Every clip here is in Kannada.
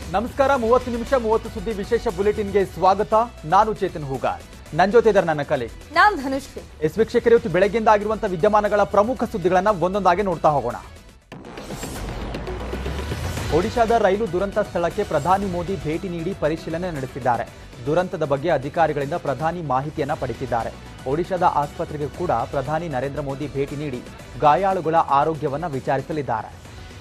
ನಮಸ್ಕಾರ ಮೂವತ್ತು ನಿಮಿಷ ಮೂವತ್ತು ಸುದ್ದಿ ವಿಶೇಷ ಬುಲೆಟಿನ್ಗೆ ಸ್ವಾಗತ ನಾನು ಚೇತನ್ ಹೂಗಾರ್ ನನ್ನ ಜೊತೆ ಇದ್ದಾರೆ ನನ್ನ ಕಲೆ ನಾನ್ ಧನುಶ್ರೀ ಎಸ್ ವೀಕ್ಷಕರು ಇವತ್ತು ಬೆಳಗ್ಗೆಯಿಂದ ಆಗಿರುವಂತಹ ವಿದ್ಯಮಾನಗಳ ಪ್ರಮುಖ ಸುದ್ದಿಗಳನ್ನ ಒಂದೊಂದಾಗಿ ನೋಡ್ತಾ ಹೋಗೋಣ ಒಡಿಶಾದ ರೈಲು ದುರಂತ ಸ್ಥಳಕ್ಕೆ ಪ್ರಧಾನಿ ಮೋದಿ ಭೇಟಿ ನೀಡಿ ಪರಿಶೀಲನೆ ನಡೆಸಿದ್ದಾರೆ ದುರಂತದ ಬಗ್ಗೆ ಅಧಿಕಾರಿಗಳಿಂದ ಪ್ರಧಾನಿ ಮಾಹಿತಿಯನ್ನ ಪಡೆದಿದ್ದಾರೆ ಒಡಿಶಾದ ಆಸ್ಪತ್ರೆಗೆ ಕೂಡ ಪ್ರಧಾನಿ ನರೇಂದ್ರ ಮೋದಿ ಭೇಟಿ ನೀಡಿ ಗಾಯಾಳುಗಳ ಆರೋಗ್ಯವನ್ನ ವಿಚಾರಿಸಲಿದ್ದಾರೆ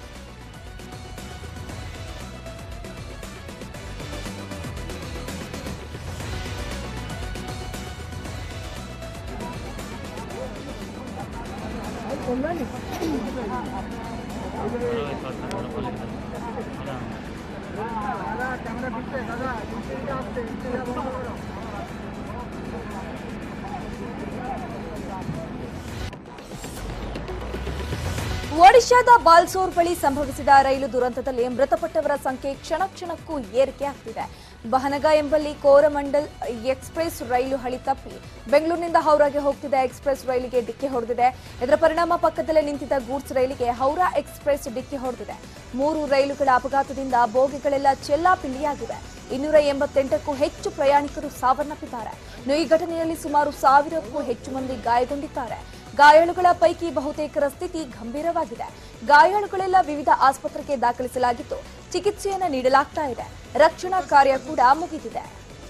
ಒಡಿಶಾದ ಬಾಲ್ಸೋರ್ ಬಳಿ ಸಂಭವಿಸಿದ ರೈಲು ದುರಂತದಲ್ಲಿ ಮೃತಪಟ್ಟವರ ಸಂಖ್ಯೆ ಕ್ಷಣ ಕ್ಷಣಕ್ಕೂ ಏರಿಕೆ ಆಗ್ತಿದೆ ಬಹನಗ ಎಂಬಲ್ಲಿ ಕೋರಮಂಡಲ್ ಎಕ್ಸ್ಪ್ರೆಸ್ ರೈಲು ಹಳಿ ತಪ್ಪಿ ಬೆಂಗಳೂರಿನಿಂದ ಹೌರಾಗೆ ಹೋಗ್ತಿದ್ದ ಎಕ್ಸ್ಪ್ರೆಸ್ ರೈಲಿಗೆ ಡಿಕ್ಕಿ ಹೊಡೆದಿದೆ ಇದರ ಪರಿಣಾಮ ಪಕ್ಕದಲ್ಲೇ ನಿಂತಿದ್ದ ಗೂಡ್ಸ್ ರೈಲಿಗೆ ಹೌರಾ ಎಕ್ಸ್ಪ್ರೆಸ್ ಡಿಕ್ಕಿ ಹೊಡೆದಿದೆ ಮೂರು ರೈಲುಗಳ ಅಪಘಾತದಿಂದ ಬೋಗಿಗಳೆಲ್ಲ ಚೆಲ್ಲಾಪಿಲ್ಲಿಯಾಗಿವೆ ಇನ್ನೂರ ಎಂಬತ್ತೆಂಟಕ್ಕೂ ಹೆಚ್ಚು ಪ್ರಯಾಣಿಕರು ಸಾವನ್ನಪ್ಪಿದ್ದಾರೆ ಇನ್ನು ಈ ಘಟನೆಯಲ್ಲಿ ಸುಮಾರು ಸಾವಿರಕ್ಕೂ ಹೆಚ್ಚು ಮಂದಿ ಗಾಯಗೊಂಡಿದ್ದಾರೆ ಗಾಯಾಳುಗಳ ಪೈಕಿ ಬಹುತೇಕರ ಸ್ಥಿತಿ ಗಂಭೀರವಾಗಿದೆ ಗಾಯಾಳುಗಳೆಲ್ಲ ವಿವಿಧ ಆಸ್ಪತ್ರೆಗೆ ದಾಖಲಿಸಲಾಗಿದ್ದು ಚಿಕಿತ್ಸೆಯನ್ನ ನೀಡಲಾಗ್ತಾ ಇದೆ ರಕ್ಷಣಾ ಕಾರ್ಯ ಕೂಡ ಮುಗಿದಿದೆ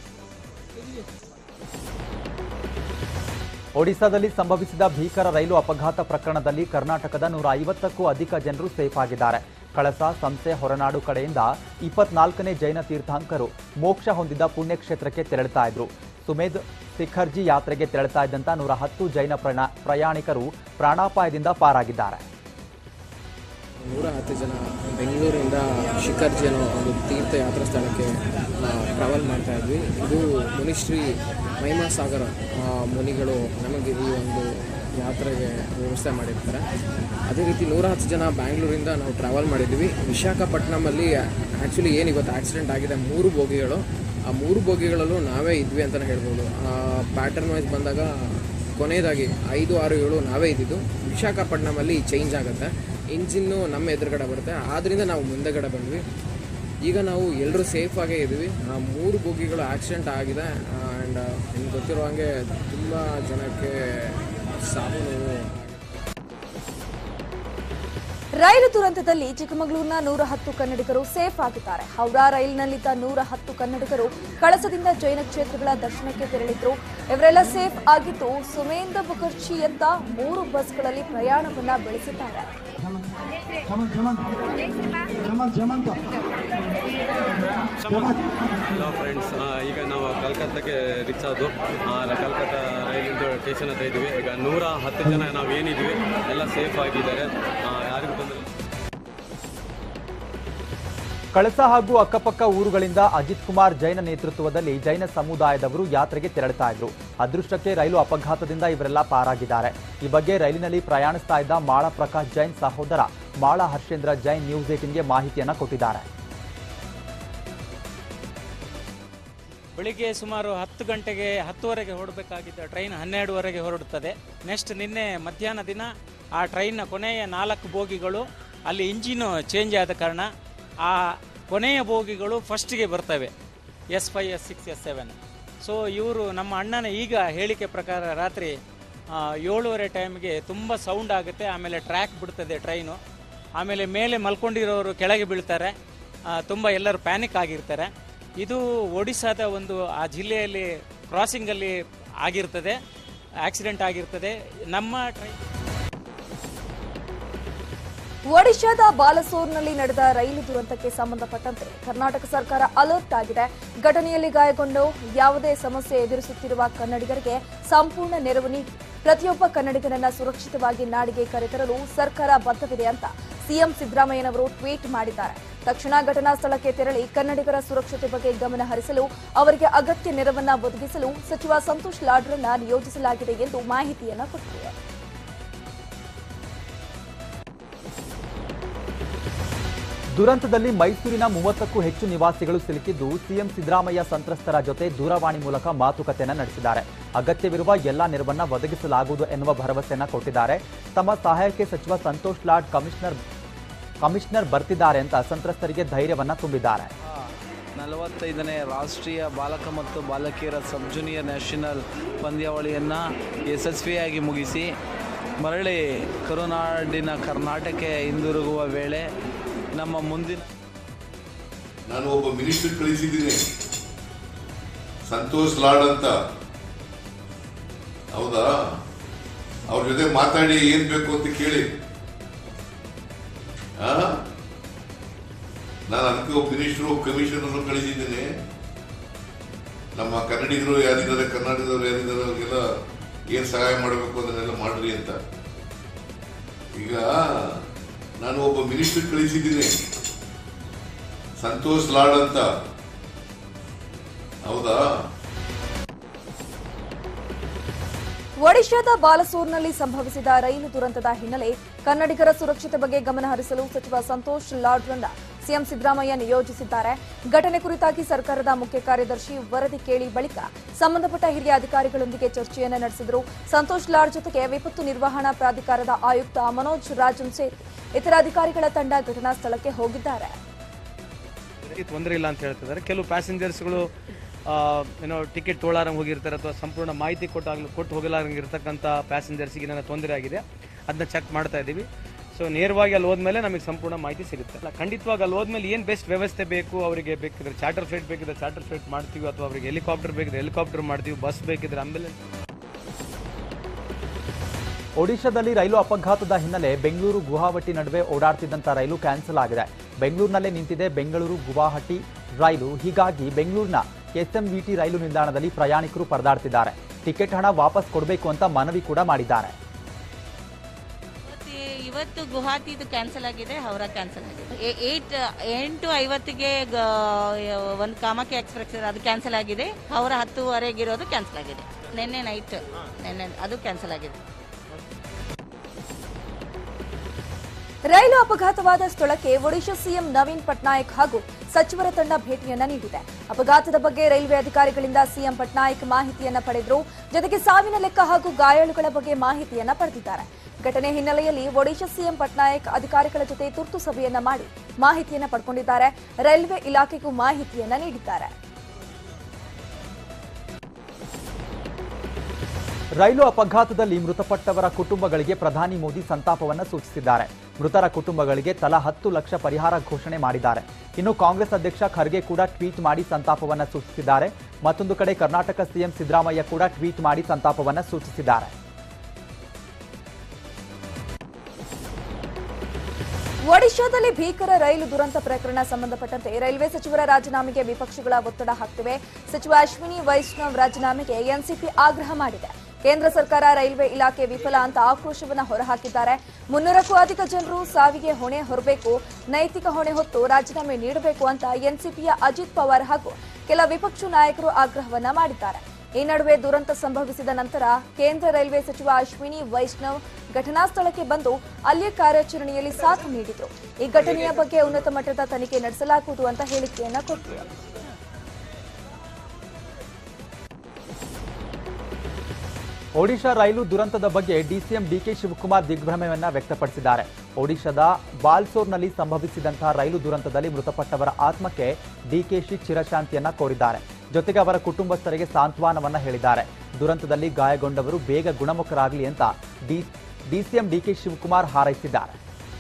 ಒಡಿಶಾದಲ್ಲಿ ಸಂಭವಿಸಿದ ಭೀಕರ ರೈಲು ಅಪಘಾತ ಪ್ರಕರಣದಲ್ಲಿ ಕರ್ನಾಟಕದ ನೂರ ಐವತ್ತಕ್ಕೂ ಅಧಿಕ ಜನರು ಸೇಫ್ ಆಗಿದ್ದಾರೆ ಕಳಸ ಸಂಸೆ ಹೊರನಾಡು ಕಡೆಯಿಂದ ಇಪ್ಪತ್ನಾಲ್ಕನೇ ಜೈನ ತೀರ್ಥಾಂಕರು ಮೋಕ್ಷ ಹೊಂದಿದ ಪುಣ್ಯಕ್ಷೇತ್ರಕ್ಕೆ ತೆರಳುತ್ತಾ ಇದ್ರು ಸುಮೇಧ್ ಶಿಖರ್ಜಿ ಯಾತ್ರೆಗೆ ತೆರಳುತ್ತಾ ಇದ್ದಂತ ನೂರ ಹತ್ತು ಜೈನ ಪ್ರಣ- ಪ್ರಯಾಣಿಕರು ಪ್ರಾಣಾಪಾಯದಿಂದ ಪಾರಾಗಿದ್ದಾರೆ ನೂರ ಹತ್ತು ಜನ ಬೆಂಗಳೂರಿಂದ ಶಿಖರ್ಜಿ ಅನ್ನೋ ಒಂದು ತೀರ್ಥಯಾತ್ರಾ ಸ್ಥಳಕ್ಕೆ ಟ್ರಾವೆಲ್ ಮಾಡ್ತಾ ಇದ್ವಿ ಇದು ಮುನಿಶ್ರೀ ಮಹಿಮಾ ಸಾಗರ ಆ, ಮುನಿಗಳು ನಮಗೆ ಈ ಒಂದು ಯಾತ್ರೆಗೆ ವ್ಯವಸ್ಥೆ ಮಾಡಿರ್ತಾರೆ ಅದೇ ರೀತಿ ನೂರ ಹತ್ತು ಜನ ಬ್ಯಾಂಗ್ಳೂರಿಂದ ನಾವು ಟ್ರಾವೆಲ್ ಮಾಡಿದ್ವಿ ವಿಶಾಖಪಟ್ಟಣಮಲ್ಲಿ ಆ್ಯಕ್ಚುಲಿ ಏನು ಇವತ್ತು ಆಕ್ಸಿಡೆಂಟ್ ಆಗಿದೆ ಮೂರು ಬೋಗಿಗಳು ಆ ಮೂರು ಬೋಗಿಗಳಲ್ಲೂ ನಾವೇ ಇದ್ವಿ ಅಂತಲೇ ಹೇಳ್ಬೋದು ಪ್ಯಾಟರ್ನ್ ವೈಸ್ ಬಂದಾಗ ಕೊನೆಯದಾಗಿ ಐದು ಆರು ಏಳು ನಾವೇ ಇದ್ದಿದ್ದು ವಿಶಾಖಪಟ್ಟಣಮಲ್ಲಿ ಚೇಂಜ್ ಆಗುತ್ತೆ ಇಂಜಿನ್ನು ನಮ್ಮ ಎದುರುಗಡೆ ಬರುತ್ತೆ ಆದ್ದರಿಂದ ನಾವು ಮುಂದೆಗಡೆ ಬಂದ್ವಿ ಈಗ ನಾವು ಎಲ್ಲರೂ ಸೇಫಾಗೇ ಇದ್ವಿ ಆ ಮೂರು ಬೋಗಿಗಳು ಆಕ್ಸಿಡೆಂಟ್ ಆಗಿದೆ ಆ್ಯಂಡ್ ನಿಮ್ಗೆ ಗೊತ್ತಿರೋ ಹಾಗೆ ತುಂಬ ಜನಕ್ಕೆ ಸಾವು ನೋವು ಆಗಿದೆ. ರೈಲು ದುರಂತದಲ್ಲಿ ಚಿಕ್ಕಮಗಳೂರಿನ ನೂರ ಹತ್ತು ಕನ್ನಡಿಗರು ಸೇಫ್ ಆಗಿದ್ದಾರೆ ಹೌರಾ ರೈಲಿನಲ್ಲಿದ್ದ ನೂರ ಹತ್ತು ಕನ್ನಡಿಗರು ಕಳಸದಿಂದ ಜೈನ ಕ್ಷೇತ್ರಗಳ ದರ್ಶನಕ್ಕೆ ತೆರಳಿದ್ರು ಇವರೆಲ್ಲ ಸೇಫ್ ಆಗಿದ್ದು ಸುಮೇಂದ್ರ ಮುಖರ್ಜಿ ಅಂತ ಮೂರು ಬಸ್ಗಳಲ್ಲಿ ಪ್ರಯಾಣವನ್ನ ಬೆಳೆಸಿದ್ದಾರೆ ಹಲೋ ಫ್ರೆಂಡ್ಸ್ ಈಗ ನಾವು ಕಲ್ಕತ್ತಾಕ್ಕೆ ರೀಚ್ ಆದ್ದು ಆ, ಕಲ್ಕತ್ತಾ ರೈಲಿಂದು ಸ್ಟೇಷನ್ ಹತ್ರ ಇದ್ವಿ ಈಗ ನೂರ ಹತ್ತು ಜನ ನಾವು ಏನಿದ್ವಿ ಎಲ್ಲ ಸೇಫ್ ಆಗಿದ್ದಾರೆ ಆ, ಯಾರಿಗೂ ತೊಂದರೆ ಇಲ್ಲ. ಕಳಸ ಹಾಗೂ ಅಕ್ಕಪಕ್ಕ ಊರುಗಳಿಂದ ಅಜಿತ್ ಕುಮಾರ್ ಜೈನ ನೇತೃತ್ವದಲ್ಲಿ ಜೈನ ಸಮುದಾಯದವರು ಯಾತ್ರೆಗೆ ತೆರಳುತ್ತಾ ಇದ್ರು ಅದೃಷ್ಟಕ್ಕೆ ರೈಲು ಅಪಘಾತದಿಂದ ಇವರೆಲ್ಲ ಪಾರಾಗಿದ್ದಾರೆ ಈ ಬಗ್ಗೆ ರೈಲಿನಲ್ಲಿ ಪ್ರಯಾಣಿಸ್ತಾ ಇದ್ದ ಮಾಳ ಪ್ರಕಾಶ್ ಜೈನ್ ಸಹೋದರ ಮಾಳ ಹರ್ಷೇಂದ್ರ ಜೈನ್ ನ್ಯೂಸ್ ಏಟಿನ್ಗೆ ಮಾಹಿತಿಯನ್ನ ಕೊಟ್ಟಿದ್ದಾರೆ ಬೆಳಿಗ್ಗೆ ಸುಮಾರು ಹತ್ತು ಗಂಟೆಗೆ ಹತ್ತುವರೆಗೆ ಹೊರಡಬೇಕಾಗಿದ್ದ ಟ್ರೈನ್ ಹನ್ನೆರಡುವರೆಗೆ ಹೊರಡುತ್ತದೆ ನೆಕ್ಸ್ಟ್ ನಿನ್ನೆ ಮಧ್ಯಾಹ್ನ ದಿನ ಆ ಟ್ರೈನ್ನ ಕೊನೆಯ ನಾಲ್ಕು ಬೋಗಿಗಳು ಅಲ್ಲಿ ಇಂಜಿನು ಚೇಂಜ್ ಆದ ಕಾರಣ ಆ ಕೊನೆಯ ಬೋಗಿಗಳು ಫಸ್ಟಿಗೆ ಬರ್ತವೆ S five S six S seven so ಇವರು ನಮ್ಮ ಅಣ್ಣನ ಈಗ ಹೇಳಿಕೆ ಪ್ರಕಾರ ರಾತ್ರಿ ಆ, ಏಳುವರೆ ಟೈಮ್ಗೆ ತುಂಬ ಸೌಂಡ್ ಆಗುತ್ತೆ ಆಮೇಲೆ ಟ್ರ್ಯಾಕ್ ಬಿಡ್ತದೆ ಟ್ರೈನು ಆಮೇಲೆ ಮೇಲೆ ಮಲ್ಕೊಂಡಿರೋರು ಕೆಳಗೆ ಬೀಳ್ತಾರೆ ತುಂಬ ಎಲ್ಲರೂ ಪ್ಯಾನಿಕ್ ಆಗಿರ್ತಾರೆ ಇದು ಒಡಿಸ್ಸಾದ ಒಂದು ಆ ಜಿಲ್ಲೆಯಲ್ಲಿ ಕ್ರಾಸಿಂಗಲ್ಲಿ ಆಗಿರ್ತದೆ ಆಕ್ಸಿಡೆಂಟ್ ಆಗಿರ್ತದೆ ನಮ್ಮ ಟ್ರೈನ್ ಒಡಿಶಾದ ಬಾಲಸೋರ್ನಲ್ಲಿ ನಡೆದ ರೈಲು ದುರಂತಕ್ಕೆ ಸಂಬಂಧಪಟ್ಟಂತೆ ಕರ್ನಾಟಕ ಸರ್ಕಾರ ಅಲರ್ಟ್ ಆಗಿದೆ ಘಟನೆಯಲ್ಲಿ ಗಾಯಗೊಂಡು ಯಾವುದೇ ಸಮಸ್ಯೆ ಎದುರಿಸುತ್ತಿರುವ ಕನ್ನಡಿಗರಿಗೆ ಸಂಪೂರ್ಣ ನೆರವು ನೀಡಿ ಪ್ರತಿಯೊಬ್ಬ ಕನ್ನಡಿಗರನ್ನ ಸುರಕ್ಷಿತವಾಗಿ ನಾಡಿಗೆ ಕರೆತರಲು ಸರ್ಕಾರ ಬದ್ಧವಿದೆ ಅಂತ ಸಿಎಂ ಸಿದ್ದರಾಮಯ್ಯನವರು ಟ್ವೀಟ್ ಮಾಡಿದ್ದಾರೆ ತಕ್ಷಣ ಘಟನಾ ಸ್ಥಳಕ್ಕೆ ತೆರಳಿ ಕನ್ನಡಿಗರ ಸುರಕ್ಷತೆ ಬಗ್ಗೆ ಗಮನ ಹರಿಸಲು ಅವರಿಗೆ ಅಗತ್ಯ ನೆರವನ್ನ ಒದಗಿಸಲು ಸಚಿವ ಸಂತೋಷ್ ಲಾಡ್ರನ್ನ ನಿಯೋಜಿಸಲಾಗಿದೆ ಎಂದು ಮಾಹಿತಿಯನ್ನ ಕೊಟ್ಟರು ದುರಂತದಲ್ಲಿ ಮೈಸೂರಿನ ಮೂವತ್ತಕ್ಕೂ ಹೆಚ್ಚು ನಿವಾಸಿಗಳು ಸಿಲುಕಿದ್ದು ಸಿಎಂ ಸಿದ್ದರಾಮಯ್ಯ ಸಂತ್ರಸ್ತರ ಜೊತೆ ದೂರವಾಣಿ ಮೂಲಕ ಮಾತುಕತೆಯನ್ನ ನಡೆಸಿದ್ದಾರೆ ಅಗತ್ಯವಿರುವ ಎಲ್ಲಾ ನೆರವನ್ನ ಒದಗಿಸಲಾಗುವುದು ಎನ್ನುವ ಭರವಸೆಯನ್ನ ಕೊಟ್ಟಿದ್ದಾರೆ ತಮ್ಮ ಸಹಾಯಕ್ಕೆ ಸಚಿವ ಸಂತೋಷ್ ಲಾಡ್ ಕಮಿಷನರ್ ಕಮಿಷನರ್ ಬರ್ತಿದ್ದಾರೆ ಅಂತ ಸಂತ್ರಸ್ತರಿಗೆ ಧೈರ್ಯವನ್ನ ತುಂಬಿದ್ದಾರೆ ನಲವತ್ತೈದನೇ ರಾಷ್ಟ್ರೀಯ ಬಾಲಕ ಮತ್ತು ಬಾಲಕಿಯರ ಸಬ್ ಜೂನಿಯರ್ ನ್ಯಾಷನಲ್ ಪಂದ್ಯಾವಳಿಯನ್ನು ಯಶಸ್ವಿಯಾಗಿ ಮುಗಿಸಿ ಮರಳಿ ಕರುನಾಡಿನ ಕರ್ನಾಟಕಕ್ಕೆ ಹಿಂದಿರುಗುವ ವೇಳೆ ನಮ್ಮ ಮುಂದಿನ ನಾನು ಒಬ್ಬ ಮಿನಿಸ್ಟರ್ ಕಳಿಸಿದ್ದೀನಿ ಸಂತೋಷ್ ಲಾಡ್ ಅಂತ ಹೌದಾ ಅವ್ರ ಜೊತೆ ಮಾತಾಡಿ ಏನ್ ಬೇಕು ಅಂತ ಕೇಳಿ ಆ? ನಾನು ಅದಕ್ಕೆ ಒಬ್ಬ ಮಿನಿಸ್ಟರ್ ಒಬ್ಬ ಕಮಿಷನರ್ ಕಳಿಸಿದ್ದೀನಿ ನಮ್ಮ ಕನ್ನಡಿಗರು ಯಾರಿದ್ದಾರೆ ಕರ್ನಾಟಕದವ್ರು ಯಾರಿದ್ದಾರೆ ಅವ್ರಿಗೆಲ್ಲ ಏನ್ ಸಹಾಯ ಮಾಡಬೇಕು ಅದನ್ನೆಲ್ಲ ಮಾಡ್ರಿ ಅಂತ ಈಗ ನಾನು ಒಬ್ಬ ಮಿನಿಸ್ಟರ್ ಕಳಿಸಿದ್ದೀನಿ ಸಂತೋಷ್ ಲಾಡ್ ಅಂತ ಹೌದಾ ಒಡಿಶಾದ ಬಾಲಸೋರ್ನಲ್ಲಿ ಸಂಭವಿಸಿದ ರೈಲು ದುರಂತದ ಹಿನ್ನೆಲೆ ಕನ್ನಡಿಗರ ಸುರಕ್ಷತೆ ಬಗ್ಗೆ ಗಮನ ಹರಿಸಲು ಸಚಿವ ಸಂತೋಷ್ ಲಾಡ್ರನ್ನ ಸಿಎಂ ಸಿದ್ದರಾಮಯ್ಯ ನಿಯೋಜಿಸಿದ್ದಾರೆ ಘಟನೆ ಕುರಿತಾಗಿ ಸರ್ಕಾರದ ಮುಖ್ಯ ಕಾರ್ಯದರ್ಶಿ ವರದಿ ಕೇಳಿ ಬಳಿಕ ಸಂಬಂಧಪಟ್ಟ ಹಿರಿಯ ಅಧಿಕಾರಿಗಳೊಂದಿಗೆ ಚರ್ಚೆಯನ್ನು ನಡೆಸಿದರು ಸಂತೋಷ್ ಲಾಡ್ ಜೊತೆಗೆ ವಿಪತ್ತು ನಿರ್ವಹಣಾ ಪ್ರಾಧಿಕಾರದ ಆಯುಕ್ತ ಮನೋಜ್ ರಾಜನ್ ಸೇರಿ ಇತರ ಅಧಿಕಾರಿಗಳ ತಂಡ ಘಟನಾ ಸ್ಥಳಕ್ಕೆ ಹೋಗಿದ್ದಾರೆ ತೊಂದರೆ ಇಲ್ಲ ಅಂತ ಹೇಳ್ತಿದ್ದಾರೆ ಕೆಲವು ಪ್ಯಾಸೆಂಜರ್ಸ್ಗಳು ಏನೋ ಟಿಕೆಟ್ ತೊಗೊಳಾರಂಗೆ ಹೋಗಿರ್ತಾರೆ ಅಥವಾ ಸಂಪೂರ್ಣ ಮಾಹಿತಿ ಕೊಟ್ಟಾಗಲೂ ಕೊಟ್ಟು ಹೋಗಲಾರಂಗೆ ಇರ್ತಕ್ಕಂಥ ಪ್ಯಾಸೆಂಜರ್ಸಿಗೆ ಏನಾರ ತೊಂದರೆ ಆಗಿದೆ ಅದನ್ನ ಚೆಕ್ ಮಾಡ್ತಾ ಇದ್ದೀವಿ ಸೊ ನೇರವಾಗಿ ಅಲ್ಲಿ ಹೋದ್ಮೇಲೆ ನಮಗೆ ಸಂಪೂರ್ಣ ಮಾಹಿತಿ ಸಿಗುತ್ತೆ ಅಲ್ಲ ಖಂಡಿತವಾಗಿ ಅಲ್ಲಿ ಹೋದ್ಮೇಲೆ ಏನು ಬೆಸ್ಟ್ ವ್ಯವಸ್ಥೆ ಬೇಕು ಅವರಿಗೆ ಬೇಕಿದ್ರೆ ಚಾರ್ಟರ್ ಫ್ಲೈಟ್ ಬೇಕಿದ್ರೆ ಚಾರ್ಟರ್ ಫ್ಲೈಟ್ ಮಾಡ್ತೀವಿ ಅಥವಾ ಅವರಿಗೆ ಹೆಲಿಕಾಪ್ಟರ್ ಬೇಕಿದ್ರೆ ಹೆಲಿಕಾಪ್ಟರ್ ಮಾಡ್ತೀವಿ ಬಸ್ ಬೇಕಿದ್ರೆ ಆಂಬ್ಯುಲೆನ್ಸ್ ಒಡಿಶಾದಲ್ಲಿ ರೈಲು ಅಪಘಾತದ ಹಿನ್ನೆಲೆ ಬೆಂಗಳೂರು ಗುವಾಹಟಿ ನಡುವೆ ಓಡಾಡ್ತಿದ್ದಂಥ ರೈಲು ಕ್ಯಾನ್ಸಲ್ ಆಗಿದೆ ಬೆಂಗಳೂರಿನಲ್ಲೇ ನಿಂತಿದೆ ಬೆಂಗಳೂರು ಗುವಾಹಟಿ ರೈಲು ಹೀಗಾಗಿ ಬೆಂಗಳೂರಿನ ಎಸ್ಎಂವಿಟಿ ರೈಲು ನಿಲ್ದಾಣದಲ್ಲಿ ಪ್ರಯಾಣಿಕರು ಪರದಾಡ್ತಿದ್ದಾರೆ ಟಿಕೆಟ್ ಹಣ ವಾಪಸ್ ಕೊಡಬೇಕು ಅಂತ ಮನವಿ ಕೂಡ ಮಾಡಿದ್ದಾರೆ ಇವತ್ತು- ಇವತ್ತು ಗುವಾಹಟಿದು ಕ್ಯಾನ್ಸಲ್ ಆಗಿದೆ ಹೌರಾ ಕ್ಯಾನ್ಸಲ್ ಆಗಿದೆ ಏ- ಏಟ್ ಎಂಟು ಐವತ್ತಿಗೆ ಒಂದು ಕಾಮಾಖ್ಯ ಎಕ್ಸ್ಪ್ರೆಸ್ ಅದು ಕ್ಯಾನ್ಸಲ್ ಆಗಿದೆ ಹೌರಾ ಹತ್ತುವರೆಗೆ ಇರೋದು ಕ್ಯಾನ್ಸಲ್ ಆಗಿದೆ ನಿನ್ನೆ ನೈಟ್ ನಿನ್ನೆ ಅದು ಕ್ಯಾನ್ಸಲ್ ಆಗಿದೆ ರೈಲು ಅಪಘಾತವಾದ ಸ್ಥಳಕ್ಕೆ ಒಡಿಶಾ ಸಿಎಂ ನವೀನ್ ಪಟ್ನಾಯಕ್ ಹಾಗೂ ಸಚಿವರ ತಂಡ ಭೇಟಿಯನ್ನ ನೀಡಿದೆ ಅಪಘಾತದ ಬಗ್ಗೆ ರೈಲ್ವೆ ಅಧಿಕಾರಿಗಳಿಂದ ಸಿಎಂ ಪಟ್ನಾಯಕ್ ಮಾಹಿತಿಯನ್ನ ಪಡೆದರು ಜೊತೆಗೆ ಸಾವಿನ ಲೆಕ್ಕ ಹಾಗೂ ಗಾಯಾಳುಗಳ ಬಗ್ಗೆ ಮಾಹಿತಿಯನ್ನ ಪಡೆದಿದ್ದಾರೆ ಘಟನೆ ಹಿನ್ನೆಲೆಯಲ್ಲಿ ಒಡಿಶಾ ಸಿಎಂ ಪಟ್ನಾಯಕ್ ಅಧಿಕಾರಿಗಳ ಜೊತೆ ತುರ್ತು ಸಭೆಯನ್ನ ಮಾಡಿ ಮಾಹಿತಿಯನ್ನ ಪಡ್ಕೊಂಡಿದ್ದಾರೆ ರೈಲ್ವೆ ಇಲಾಖೆಗೂ ಮಾಹಿತಿಯನ್ನ ನೀಡಿದ್ದಾರೆ ರೈಲು ಅಪಘಾತದಲ್ಲಿ ಮೃತಪಟ್ಟವರ ಕುಟುಂಬಗಳಿಗೆ ಪ್ರಧಾನಿ ಮೋದಿ ಸಂತಾಪವನ್ನು ಸೂಚಿಸಿದ್ದಾರೆ ಮೃತರ ಕುಟುಂಬಗಳಿಗೆ ತಲಾ ಹತ್ತು ಲಕ್ಷ ಪರಿಹಾರ ಘೋಷಣೆ ಮಾಡಿದ್ದಾರೆ ಇನ್ನು ಕಾಂಗ್ರೆಸ್ ಅಧ್ಯಕ್ಷ ಖರ್ಗೆ ಕೂಡ ಟ್ವೀಟ್ ಮಾಡಿ ಸಂತಾಪವನ್ನು ಸೂಚಿಸಿದ್ದಾರೆ ಮತ್ತೊಂದು ಕಡೆ ಕರ್ನಾಟಕ ಸಿಎಂ ಸಿದ್ದರಾಮಯ್ಯ ಕೂಡ ಟ್ವೀಟ್ ಮಾಡಿ ಸಂತಾಪವನ್ನು ಸೂಚಿಸಿದ್ದಾರೆ ಒಡಿಶಾದಲ್ಲಿ ಭೀಕರ ರೈಲು ದುರಂತ ಪ್ರಕರಣ ಸಂಬಂಧಪಟ್ಟಂತೆ ರೈಲ್ವೆ ಸಚಿವರ ರಾಜೀನಾಮೆಗೆ ವಿಪಕ್ಷಗಳ ಒತ್ತಡ ಹಾಕ್ತಿವೆ ಸಚಿವ ಅಶ್ವಿನಿ ವೈಷ್ಣವ್ ರಾಜೀನಾಮೆಗೆ ಎನ್ಸಿಪಿ ಆಗ್ರಹ ಮಾಡಿದೆ ಕೇಂದ್ರ ಸರ್ಕಾರ ರೈಲ್ವೆ ಇಲಾಖೆ ವಿಫಲ ಅಂತ ಆಕ್ರೋಶವನ್ನ ಹೊರಹಾಕಿದ್ದಾರೆ ಮುನ್ನೂರಕ್ಕೂ ಅಧಿಕ ಜನರು ಸಾವಿಗೆ ಹೊಣೆ ಹೊರಬೇಕು ನೈತಿಕ ಹೊಣೆ ಹೊತ್ತು ರಾಜೀನಾಮೆ ನೀಡಬೇಕು ಅಂತ ಎನ್ಸಿಪಿಯ ಅಜಿತ್ ಪವಾರ್ ಹಾಗೂ ಕೆಲ ವಿಪಕ್ಷ ನಾಯಕರು ಆಗ್ರಹವನ್ನ ಮಾಡಿದ್ದಾರೆ ಈ ನಡುವೆ ದುರಂತ ಸಂಭವಿಸಿದ ನಂತರ ಕೇಂದ್ರ ರೈಲ್ವೆ ಸಚಿವ ಅಶ್ವಿನಿ ವೈಷ್ಣವ್ ಘಟನಾ ಸ್ಥಳಕ್ಕೆ ಬಂದು ಅಲ್ಲಿಯ ಕಾರ್ಯಾಚರಣೆಯಲ್ಲಿ ಸಾಥ್ ನೀಡಿದ್ರು ಈ ಘಟನೆಯ ಬಗ್ಗೆ ಉನ್ನತ ಮಟ್ಟದ ತನಿಖೆ ನಡೆಸಲಾಗುವುದು ಅಂತ ಹೇಳಿಕೆಯನ್ನ ಕೊಟ್ಟರು ಒಡಿಶಾ ರೈಲು ದುರಂತದ ಬಗ್ಗೆ ಡಿಸಿಎಂ ಡಿಕೆ ಶಿವಕುಮಾರ್ ದಿಗ್ಭ್ರಮೆಯನ್ನ ವ್ಯಕ್ತಪಡಿಸಿದ್ದಾರೆ ಒಡಿಶಾದ ಬಾಲ್ಸೋರ್ನಲ್ಲಿ ಸಂಭವಿಸಿದಂತಹ ರೈಲು ದುರಂತದಲ್ಲಿ ಮೃತಪಟ್ಟವರ ಆತ್ಮಕ್ಕೆ ಡಿಕೆಶಿ ಚಿರಶಾಂತಿಯನ್ನ ಕೋರಿದ್ದಾರೆ ಜೊತೆಗೆ ಅವರ ಕುಟುಂಬಸ್ಥರಿಗೆ ಸಾಂತ್ವನವನ್ನ ಹೇಳಿದ್ದಾರೆ ದುರಂತದಲ್ಲಿ ಗಾಯಗೊಂಡವರು ಬೇಗ ಗುಣಮುಖರಾಗಲಿ ಅಂತ ಡಿ ಡಿಸಿಎಂ ಡಿಕೆ ಶಿವಕುಮಾರ್ ಹಾರೈಸಿದ್ದಾರೆ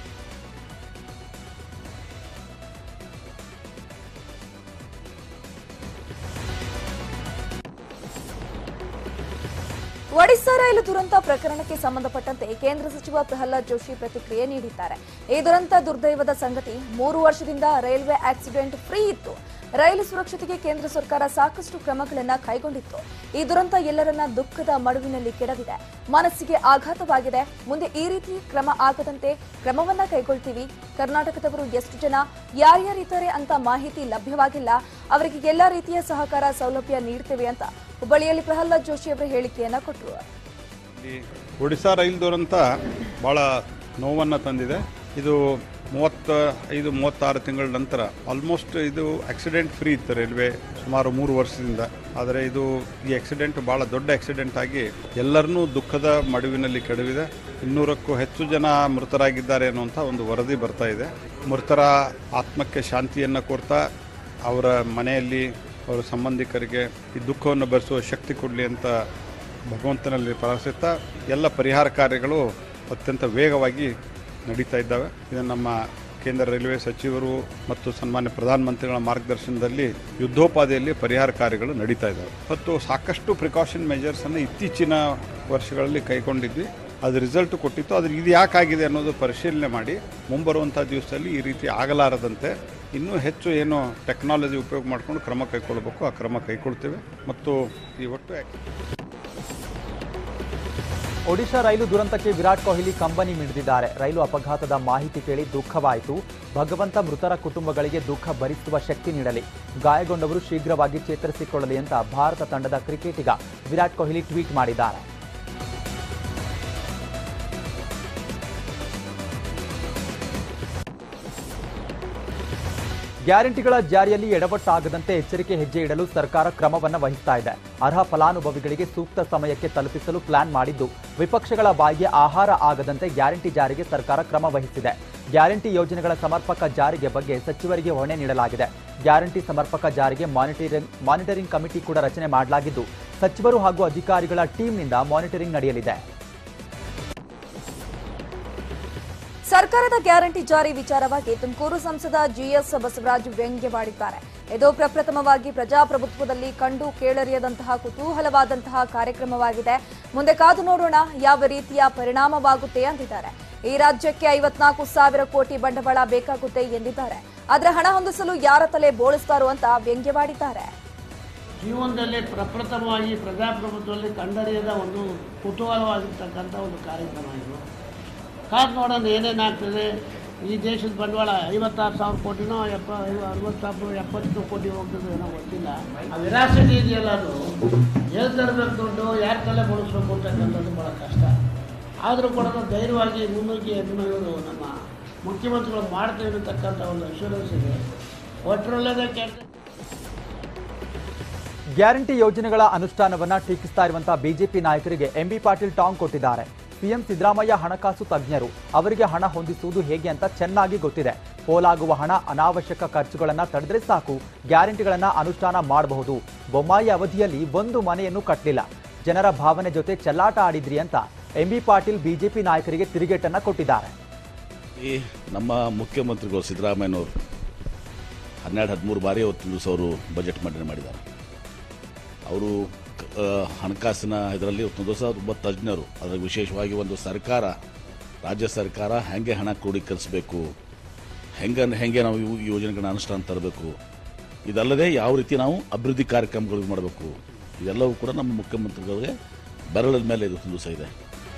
ಒಡಿಶಾ ರೈಲು ದುರಂತ ಪ್ರಕರಣಕ್ಕೆ ಸಂಬಂಧಪಟ್ಟಂತೆ ಕೇಂದ್ರ ಸಚಿವ ಪ್ರಹ್ಲಾದ್ ಜೋಶಿ ಪ್ರತಿಕ್ರಿಯೆ ನೀಡಿದ್ದಾರೆ ಈ ದುರಂತ ದುರ್ದೈವದ ಸಂಗತಿ ಮೂರು ವರ್ಷದಿಂದ ರೈಲ್ವೆ ಆಕ್ಸಿಡೆಂಟ್ ಫ್ರೀ ಇತ್ತು ರೈಲು ಸುರಕ್ಷತೆಗೆ ಕೇಂದ್ರ ಸರ್ಕಾರ ಸಾಕಷ್ಟು ಕ್ರಮಗಳನ್ನ ಕೈಗೊಂಡಿತ್ತು ಈ ದುರಂತ ಎಲ್ಲರನ್ನ ದುಃಖದ ಮಡುವಿನಲ್ಲಿ ಕೆಡವಿದೆ ಮನಸ್ಸಿಗೆ ಆಘಾತವಾಗಿದೆ ಮುಂದೆ ಈ ರೀತಿ ಕ್ರಮ ಆಗದಂತೆ ಕ್ರಮವನ್ನ ಕೈಗೊಳ್ತೀವಿ ಕರ್ನಾಟಕದವರು ಎಷ್ಟು ಜನ ಯಾರ್ಯಾರಿದ್ದಾರೆ ಅಂತ ಮಾಹಿತಿ ಲಭ್ಯವಾಗಿಲ್ಲ ಅವರಿಗೆ ಎಲ್ಲ ರೀತಿಯ ಸಹಕಾರ ಸೌಲಭ್ಯ ನೀಡ್ತೇವೆ ಅಂತ ಹುಬ್ಬಳ್ಳಿಯಲ್ಲಿ ಪ್ರಹ್ಲಾದ್ ಜೋಶಿ ಅವರ ಹೇಳಿಕೆಯನ್ನ ಕೊಟ್ಟರು ಈ ಒಡಿಶಾ ರೈಲು ದುರಂತ ಭಾಳ ನೋವನ್ನು ತಂದಿದೆ ಇದು ಮೂವತ್ತ ಐದು ಮೂವತ್ತಾರು ತಿಂಗಳ ನಂತರ ಆಲ್ಮೋಸ್ಟ್ ಇದು ಆಕ್ಸಿಡೆಂಟ್ ಫ್ರೀ ಇತ್ತು ರೈಲ್ವೆ ಸುಮಾರು ಮೂರು ವರ್ಷದಿಂದ ಆದರೆ ಇದು ಈ ಆಕ್ಸಿಡೆಂಟ್ ಭಾಳ ದೊಡ್ಡ ಆಕ್ಸಿಡೆಂಟ್ ಆಗಿ ಎಲ್ಲರನ್ನೂ ದುಃಖದ ಮಡುವಿನಲ್ಲಿ ಕೆಡವಿದೆ ಇನ್ನೂರಕ್ಕೂ ಹೆಚ್ಚು ಜನ ಮೃತರಾಗಿದ್ದಾರೆ ಅನ್ನುವಂಥ ಒಂದು ವರದಿ ಬರ್ತಾ ಇದೆ ಮೃತರ ಆತ್ಮಕ್ಕೆ ಶಾಂತಿಯನ್ನು ಕೋರ್ತಾ ಅವರ ಮನೆಯಲ್ಲಿ ಅವರ ಸಂಬಂಧಿಕರಿಗೆ ಈ ದುಃಖವನ್ನು ಭರಿಸುವ ಶಕ್ತಿ ಕೊಡಲಿ ಅಂತ ಭಗವಂತನಲ್ಲಿ ಪ್ರಾರ್ಥಿಸ್ತಾ ಎಲ್ಲ ಪರಿಹಾರ ಕಾರ್ಯಗಳು ಅತ್ಯಂತ ವೇಗವಾಗಿ ನಡೀತಾ ಇದ್ದಾವೆ ಇದು ನಮ್ಮ ಕೇಂದ್ರ ರೈಲ್ವೆ ಸಚಿವರು ಮತ್ತು ಸನ್ಮಾನ್ಯ ಪ್ರಧಾನಮಂತ್ರಿಗಳ ಮಾರ್ಗದರ್ಶನದಲ್ಲಿ ಯುದ್ಧೋಪಾದಿಯಲ್ಲಿ ಪರಿಹಾರ ಕಾರ್ಯಗಳು ನಡೀತಾ ಇದ್ದಾವೆ ಮತ್ತು ಸಾಕಷ್ಟು ಪ್ರಿಕಾಷನ್ ಮೆಜರ್ಸನ್ನು ಇತ್ತೀಚಿನ ವರ್ಷಗಳಲ್ಲಿ ಕೈಗೊಂಡಿದ್ವಿ ಅದು ರಿಸಲ್ಟ್ ಕೊಟ್ಟಿತ್ತು ಅದ್ರ ಇದು ಯಾಕಾಗಿದೆ ಅನ್ನೋದು ಪರಿಶೀಲನೆ ಮಾಡಿ ಮುಂಬರುವಂಥ ದಿವಸದಲ್ಲಿ ಈ ರೀತಿ ಆಗಲಾರದಂತೆ ಇನ್ನೂ ಹೆಚ್ಚು ಏನು ಟೆಕ್ನಾಲಜಿ ಉಪಯೋಗ ಮಾಡಿಕೊಂಡು ಕ್ರಮ ಕೈಗೊಳ್ಳಬೇಕು ಆ ಕ್ರಮ ಕೈಗೊಳ್ತೇವೆ ಮತ್ತು ಈ ಒಟ್ಟು ಒಡಿಶಾ ರೈಲು ದುರಂತಕ್ಕೆ ವಿರಾಟ್ ಕೊಹ್ಲಿ ಕಂಬನಿ ಮಿಡಿದಿದ್ದಾರೆ ರೈಲು ಅಪಘಾತದ ಮಾಹಿತಿ ಕೇಳಿ ದುಃಖವಾಯಿತು ಭಗವಂತ ಮೃತರ ಕುಟುಂಬಗಳಿಗೆ ದುಃಖ ಭರಿಸುವ ಶಕ್ತಿ ನೀಡಲಿ ಗಾಯಗೊಂಡವರು ಶೀಘ್ರವಾಗಿ ಚೇತರಿಸಿಕೊಳ್ಳಲಿ ಅಂತ ಭಾರತ ತಂಡದ ಕ್ರಿಕೆಟಿಗ ವಿರಾಟ್ ಕೊಹ್ಲಿ ಟ್ವೀಟ್ ಮಾಡಿದ್ದಾರೆ ಗ್ಯಾರಂಟಿಗಳ ಜಾರಿಯಲ್ಲಿ ಎಡವಟ್ಟಾಗದಂತೆ ಎಚ್ಚರಿಕೆ ಹೆಜ್ಜೆ ಇಡಲು ಸರ್ಕಾರ ಕ್ರಮವನ್ನು ವಹಿಸ್ತಾ ಇದೆ ಅರ್ಹ ಫಲಾನುಭವಿಗಳಿಗೆ ಸೂಕ್ತ ಸಮಯಕ್ಕೆ ತಲುಪಿಸಲು ಪ್ಲಾನ್ ಮಾಡಿದ್ದು ವಿಪಕ್ಷಗಳ ಬಾಯಿಗೆ ಆಹಾರ ಆಗದಂತೆ ಗ್ಯಾರಂಟಿ ಜಾರಿಗೆ ಸರ್ಕಾರ ಕ್ರಮ ವಹಿಸಿದೆ ಗ್ಯಾರಂಟಿ ಯೋಜನೆಗಳ ಸಮರ್ಪಕ ಜಾರಿಗೆ ಬಗ್ಗೆ ಸಚಿವರಿಗೆ ಹೊಣೆ ನೀಡಲಾಗಿದೆ ಗ್ಯಾರಂಟಿ ಸಮರ್ಪಕ ಜಾರಿಗೆ ಮಾನಿಟರಿಂಗ್ ಮಾನಿಟರಿಂಗ್ ಕಮಿಟಿ ಕೂಡ ರಚನೆ ಮಾಡಲಾಗಿದ್ದು ಸಚಿವರು ಹಾಗೂ ಅಧಿಕಾರಿಗಳ ಟೀಮ್ನಿಂದ ಮಾನಿಟರಿಂಗ್ ನಡೆಯಲಿದೆ ಸರ್ಕಾರದ ಗ್ಯಾರಂಟಿ ಜಾರಿ ವಿಚಾರವಾಗಿ ತುಮಕೂರು ಸಂಸದ ಜಿಎಸ್ ಬಸವರಾಜ್ ವ್ಯಂಗ್ಯವಾಡಿದ್ದಾರೆ ಇದು ಪ್ರಪ್ರಥಮವಾಗಿ ಪ್ರಜಾಪ್ರಭುತ್ವದಲ್ಲಿ ಕಂಡು ಕೇಳರಿಯದಂತಹ ಕುತೂಹಲವಾದಂತಹ ಕಾರ್ಯಕ್ರಮವಾಗಿದೆ ಮುಂದೆ ಕಾದು ನೋಡೋಣ ಯಾವ ರೀತಿಯ ಪರಿಣಾಮವಾಗುತ್ತೆ ಎಂದಿದ್ದಾರೆ ಈ ರಾಜ್ಯಕ್ಕೆ ಐವತ್ನಾಲ್ಕು ಸಾವಿರ ಕೋಟಿ ಬಂಡವಾಳ ಬೇಕಾಗುತ್ತೆ ಎಂದಿದ್ದಾರೆ ಆದ್ರೆ ಹಣ ಹೊಂದಿಸಲು ಯಾರ ತಲೆ ಬೋಳಿಸ್ತಾರೋ ಅಂತ ವ್ಯಂಗ್ಯವಾಡಿದ್ದಾರೆ ಜೀವನದಲ್ಲಿ ಪ್ರಪ್ರಥಮವಾಗಿ ಪ್ರಜಾಪ್ರಭುತ್ವದಲ್ಲಿ ಕಂಡರಿಯದ ಒಂದು ಕುತೂಹಲವಾಗಿರ್ತಕ್ಕಂಥ ಒಂದು ಕಾರ್ಯಕ್ರಮ ಇದು ಕಾದು ನೋಡೋಣ ಏನೇನಾಗ್ತದೆ ಈ ದೇಶದ ಬಂಡವಾಳ ಐವತ್ತಾರು ಸಾವಿರ ಕೋಟಿನೋ ಎಪ್ಪ ಅರವತ್ತು ಸಾವಿರ ಎಪ್ಪತ್ತು ಕೋಟಿ ಹೋಗ್ತದೆ ಏನೋ ಗೊತ್ತಿಲ್ಲ ಆ ವಿರಾಸತಿ ಇದೆಯಲ್ಲ ಅದು ಎಲ್ಲಿ ತರಬೇಕು ದುಡ್ಡು ಯಾರ ತಲೆ ಬಳಸ್ಬೇಕು ಅಂತಕ್ಕಂಥದ್ದು ಭಾಳ ಕಷ್ಟ ಆದರೂ ಕೂಡ ನಾವು ಧೈರ್ಯವಾಗಿ ಮುನ್ನುಗ್ಗಿ ಎದ್ದು ನಮ್ಮ ಮುಖ್ಯಮಂತ್ರಿಗಳು ಮಾಡ್ತೇವೆ ಅನ್ನತಕ್ಕಂಥ ಒಂದು ಅಶ್ಯೂರೆನ್ಸ್ ಇದೆ ಒಟ್ಟರಲ್ಲದೆ ಕೆಟ್ಟ ಗ್ಯಾರಂಟಿ ಯೋಜನೆಗಳ ಅನುಷ್ಠಾನವನ್ನ ಟೀಕಿಸ್ತಾ ಇರುವಂತಹ ಬಿಜೆಪಿ ನಾಯಕರಿಗೆ ಎಂಬಿ ಪಾಟೀಲ್ ಟಾಂಗ್ ಕೊಟ್ಟಿದ್ದಾರೆ ಸಿಎಂ ಸಿದ್ದರಾಮಯ್ಯ ಹಣಕಾಸು ತಜ್ಞರು ಅವರಿಗೆ ಹಣ ಹೊಂದಿಸುವುದು ಹೇಗೆ ಅಂತ ಚೆನ್ನಾಗಿ ಗೊತ್ತಿದೆ ಪೋಲಾಗುವ ಹಣ ಅನಾವಶ್ಯಕ ಖರ್ಚುಗಳನ್ನ ತಡೆದ್ರೆ ಸಾಕು ಗ್ಯಾರಂಟಿಗಳನ್ನ ಅನುಷ್ಠಾನ ಮಾಡಬಹುದು ಬೊಮ್ಮಾಯಿ ಅವಧಿಯಲ್ಲಿ ಒಂದು ಮನೆಯನ್ನು ಕಟ್ಟಲಿಲ್ಲ ಜನರ ಭಾವನೆ ಜೊತೆ ಚೆಲ್ಲಾಟ ಆಡಿದ್ರಿ ಅಂತ ಎಂಬಿ ಪಾಟೀಲ್ ಬಿಜೆಪಿ ನಾಯಕರಿಗೆ ತಿರುಗೇಟನ್ನ ಕೊಟ್ಟಿದ್ದಾರೆ ಈ ನಮ್ಮ ಮುಖ್ಯಮಂತ್ರಿಗಳು ಸಿದ್ದರಾಮಯ್ಯನವರು ಹನ್ನೆರಡು ಹದಿಮೂರು ಬಾರಿ ಅವತ್ತಿನ ದಿವಸ ಅವರು ಬಜೆಟ್ ಮಂಡನೆ ಮಾಡಿದ್ದಾರೆ ಅವರು ಆ, ಹಣಕಾಸಿನ ಇದರಲ್ಲಿ ಇವತ್ತೊಂದು ದಿವಸ ತುಂಬ ತಜ್ಞರು ಅದರ ವಿಶೇಷವಾಗಿ ಒಂದು ಸರ್ಕಾರ ರಾಜ್ಯ ಸರ್ಕಾರ ಹೆಂಗೆ ಹಣ ಕ್ರೋಢೀಕರಿಸಬೇಕು ಹೆಂಗೆ ಹೆಂಗೆ ನಾವು ಇವು ಯೋಜನೆಗಳನ್ನ ಅನುಷ್ಠಾನ ತರಬೇಕು ಇದಲ್ಲದೆ ಯಾವ ರೀತಿ ನಾವು ಅಭಿವೃದ್ಧಿ ಕಾರ್ಯಕ್ರಮಗಳು ಇದು ಮಾಡಬೇಕು ಇದೆಲ್ಲವೂ ಕೂಡ ನಮ್ಮ ಮುಖ್ಯಮಂತ್ರಿಗಳಿಗೆ ಬೆರಳಿನ ಮೇಲೆ ಇವತ್ತೊಂದು ದಿವಸ ಇದೆ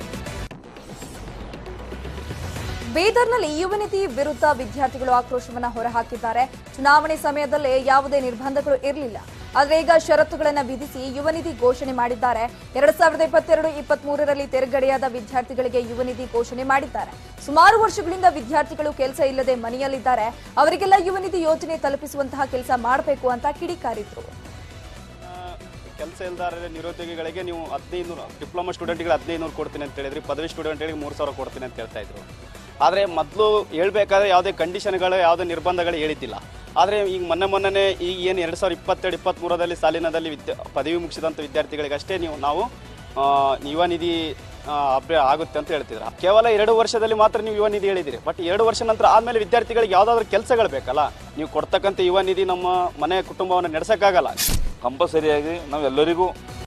ಬೀದರ್ನಲ್ಲಿ ಯುವ ನಿಧಿ ವಿರುದ್ಧ ವಿದ್ಯಾರ್ಥಿಗಳು ಆಕ್ರೋಶವನ್ನ ಹೊರಹಾಕಿದ್ದಾರೆ ಚುನಾವಣೆ ಸಮಯದಲ್ಲೇ ಯಾವುದೇ ನಿರ್ಬಂಧಗಳು ಇರಲಿಲ್ಲ ಆದ್ರೆ ಈಗ ಷರತ್ತುಗಳನ್ನು ವಿಧಿಸಿ ಯುವ ನಿಧಿ ಘೋಷಣೆ ಮಾಡಿದ್ದಾರೆ ಎರಡ್ ಸಾವಿರದ ಇಪ್ಪತ್ತೆರಡು ಇಪ್ಪತ್ತ್ ಮೂರರಲ್ಲಿ ತೆರಗಡೆಯಾದ ವಿದ್ಯಾರ್ಥಿಗಳಿಗೆ ಯುವ ನಿಧಿ ಘೋಷಣೆ ಮಾಡಿದ್ದಾರೆ ಸುಮಾರು ವರ್ಷಗಳಿಂದ ವಿದ್ಯಾರ್ಥಿಗಳು ಕೆಲಸ ಇಲ್ಲದೆ ಮನೆಯಲ್ಲಿದ್ದಾರೆ ಅವರಿಗೆಲ್ಲ ಯುವ ನಿಧಿ ಯೋಜನೆ ತಲುಪಿಸುವಂತಹ ಕೆಲಸ ಮಾಡಬೇಕು ಅಂತ ಕಿಡಿಕಾರಿದ್ರು ಕೆಲಸ ಇಲ್ದಾರ ನಿರುದ್ಯೋಗಿಗಳಿಗೆ ನೀವು ಹದಿನೈದು ಡಿಪ್ಲೊಮಾ ಸ್ಟೂಡೆಂಟ್ಗೆ ಹದಿನೈದು ನೂರು ಕೊಡ್ತೀನಿ ಅಂತ ಹೇಳಿದ್ರಿ ಪದವಿ ಸ್ಟೂಡೆಂಟ್ಗಳಿಗೆ ಮೂರು ಸಾವಿರ ಕೊಡ್ತೀನಿ ಅಂತ ಹೇಳ್ತಾ ಇದ್ರು ಆದರೆ ಮೊದಲು ಹೇಳ್ಬೇಕಾದ್ರೆ ಯಾವುದೇ ಕಂಡೀಷನ್ಗಳು ಯಾವುದೇ ನಿರ್ಬಂಧಗಳು ಹೇಳಿದ್ದಿಲ್ಲ ಆದರೆ ಈಗ ಮೊನ್ನೆ ಮೊನ್ನೆ ಈಗ ಏನು ಎರಡು ಸಾವಿರದ ಇಪ್ಪತ್ತೆರಡು ಇಪ್ಪತ್ತ್ಮೂರರಲ್ಲಿ ಸಾಲಿನದಲ್ಲಿ ವಿದ್ಯಾ ಪದವಿ ಮುಗಿಸಿದಂಥ ವಿದ್ಯಾರ್ಥಿಗಳಿಗಷ್ಟೇ ನೀವು ನಾವು ಆ, ಯುವ ನಿಧಿ ಅಪ್ಡೇ ಆಗುತ್ತೆ ಅಂತ ಹೇಳ್ತಿದ್ರ ಕೇವಲ ಎರಡು ವರ್ಷದಲ್ಲಿ ಮಾತ್ರ ನೀವು ಯುವ ನಿಧಿ ಹೇಳಿದಿರಿ ಬಟ್ ಎರಡು ವರ್ಷ ನಂತರ ಆದಮೇಲೆ ವಿದ್ಯಾರ್ಥಿಗಳಿಗೆ ಯಾವುದಾದ್ರೂ ಕೆಲಸಗಳು ಬೇಕಲ್ಲ ನೀವು ಕೊಡ್ತಕ್ಕಂಥ ಯುವ ನಿಧಿ ನಮ್ಮ ಮನೆ ಕುಟುಂಬವನ್ನು ನಡೆಸೋಕ್ಕಾಗಲ್ಲ ಕಂಪಲ್ಸರಿಯಾಗಿ ನಾವೆಲ್ಲರಿಗೂ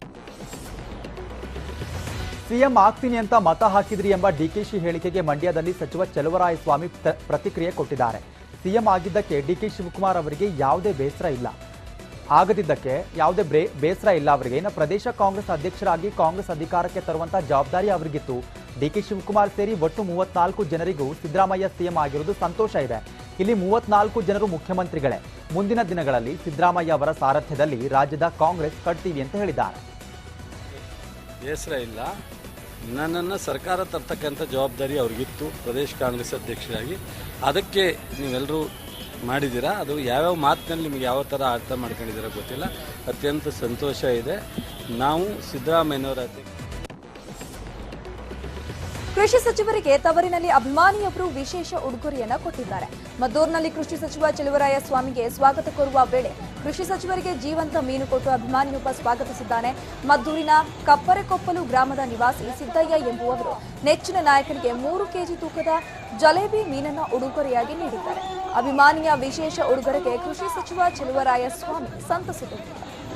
ಸಿಎಂ ಆಗ್ತೀನಿ ಅಂತ ಮತ ಹಾಕಿದ್ರಿ ಎಂಬ ಡಿಕೆಶಿ ಹೇಳಿಕೆಗೆ ಮಂಡ್ಯದಲ್ಲಿ ಸಚಿವ ಚಲುವರಾಯಸ್ವಾಮಿ ತ- ಪ್ರತಿಕ್ರಿಯೆ ಕೊಟ್ಟಿದ್ದಾರೆ ಸಿಎಂ ಆಗಿದ್ದಕ್ಕೆ ಡಿಕೆ ಶಿವಕುಮಾರ್ ಅವರಿಗೆ ಯಾವುದೇ ಬೇಸರ ಇಲ್ಲ ಆಗದಿದ್ದಕ್ಕೆ ಯಾವುದೇ ಬ್ರೇ ಬೇಸರ ಇಲ್ಲ ಅವರಿಗೆ ಇನ್ನು ಪ್ರದೇಶ ಕಾಂಗ್ರೆಸ್ ಅಧ್ಯಕ್ಷರಾಗಿ ಕಾಂಗ್ರೆಸ್ ಅಧಿಕಾರಕ್ಕೆ ತರುವಂತ ಜವಾಬ್ದಾರಿ ಅವರಿಗಿತ್ತು ಡಿಕೆ ಶಿವಕುಮಾರ್ ಸೇರಿ ಒಟ್ಟು ಮೂವತ್ನಾಲ್ಕು ಜನರಿಗೂ ಸಿದ್ದರಾಮಯ್ಯ ಸಿಎಂ ಆಗಿರುವುದು ಸಂತೋಷ ಇದೆ ಇಲ್ಲಿ ಮೂವತ್ನಾಲ್ಕು ಜನರು ಮುಖ್ಯಮಂತ್ರಿಗಳೇ ಮುಂದಿನ ದಿನಗಳಲ್ಲಿ ಸಿದ್ದರಾಮಯ್ಯ ಅವರ ಸಾರಥ್ಯದಲ್ಲಿ ರಾಜ್ಯದ ಕಾಂಗ್ರೆಸ್ ಕಟ್ತೀವಿ ಅಂತ ಹೇಳಿದ್ದಾರೆ ಬೇಸರ ಇಲ್ಲ ನನ್ನನ್ನು ಸರ್ಕಾರ ತರ್ತಕ್ಕಂಥ ಜವಾಬ್ದಾರಿ ಅವ್ರಿಗಿತ್ತು ಪ್ರದೇಶ ಕಾಂಗ್ರೆಸ್ ಅಧ್ಯಕ್ಷರಾಗಿ ಅದಕ್ಕೆ ನೀವೆಲ್ಲರೂ ಮಾಡಿದ್ದೀರಾ ಅದು ಯಾವ್ಯಾವ ಮಾತಿನಲ್ಲಿ ನಿಮಗೆ ಯಾವ ಥರ ಅರ್ಥ ಮಾಡ್ಕೊಂಡಿದ್ದೀರಾ ಗೊತ್ತಿಲ್ಲ ಅತ್ಯಂತ ಸಂತೋಷ ಇದೆ ನಾವು ಸಿದ್ದರಾಮಯ್ಯನವರ ಅಧ್ಯಕ್ಷ ಕೃಷಿ ಸಚಿವರಿಗೆ ತವರಿನಲ್ಲಿ ಅಭಿಮಾನಿಯೊಬ್ಬರು ವಿಶೇಷ ಉಡುಗೊರೆಯನ್ನ ಕೊಟ್ಟಿದ್ದಾರೆ ಮದ್ದೂರಿನಲ್ಲಿ ಕೃಷಿ ಸಚಿವ ಚೆಲುವರಾಯ ಸ್ವಾಮಿಗೆ ಸ್ವಾಗತ ಕೋರುವ ವೇಳೆ ಕೃಷಿ ಸಚಿವರಿಗೆ ಜೀವಂತ ಮೀನು ಕೊಟ್ಟು ಅಭಿಮಾನಿಯೊಬ್ಬ ಸ್ವಾಗತಿಸಿದ್ದಾನೆ ಮದ್ದೂರಿನ ಕಪ್ಪರೆಕೊಪ್ಪಲು ಗ್ರಾಮದ ನಿವಾಸಿ ಸಿದ್ದಯ್ಯ ಎಂಬುವವರು ನೆಚ್ಚಿನ ನಾಯಕನಿಗೆ ಮೂರು ಕೆಜಿ ತೂಕದ ಜಲೇಬಿ ಮೀನನ್ನ ಉಡುಗೊರೆಯಾಗಿ ನೀಡಿದ್ದಾರೆ ಅಭಿಮಾನಿಯ ವಿಶೇಷ ಉಡುಗೊರೆಗೆ ಕೃಷಿ ಸಚಿವ ಚೆಲುವರಾಯ ಸ್ವಾಮಿ ಸಂತಸಗೊಂಡಿದ್ದಾರೆ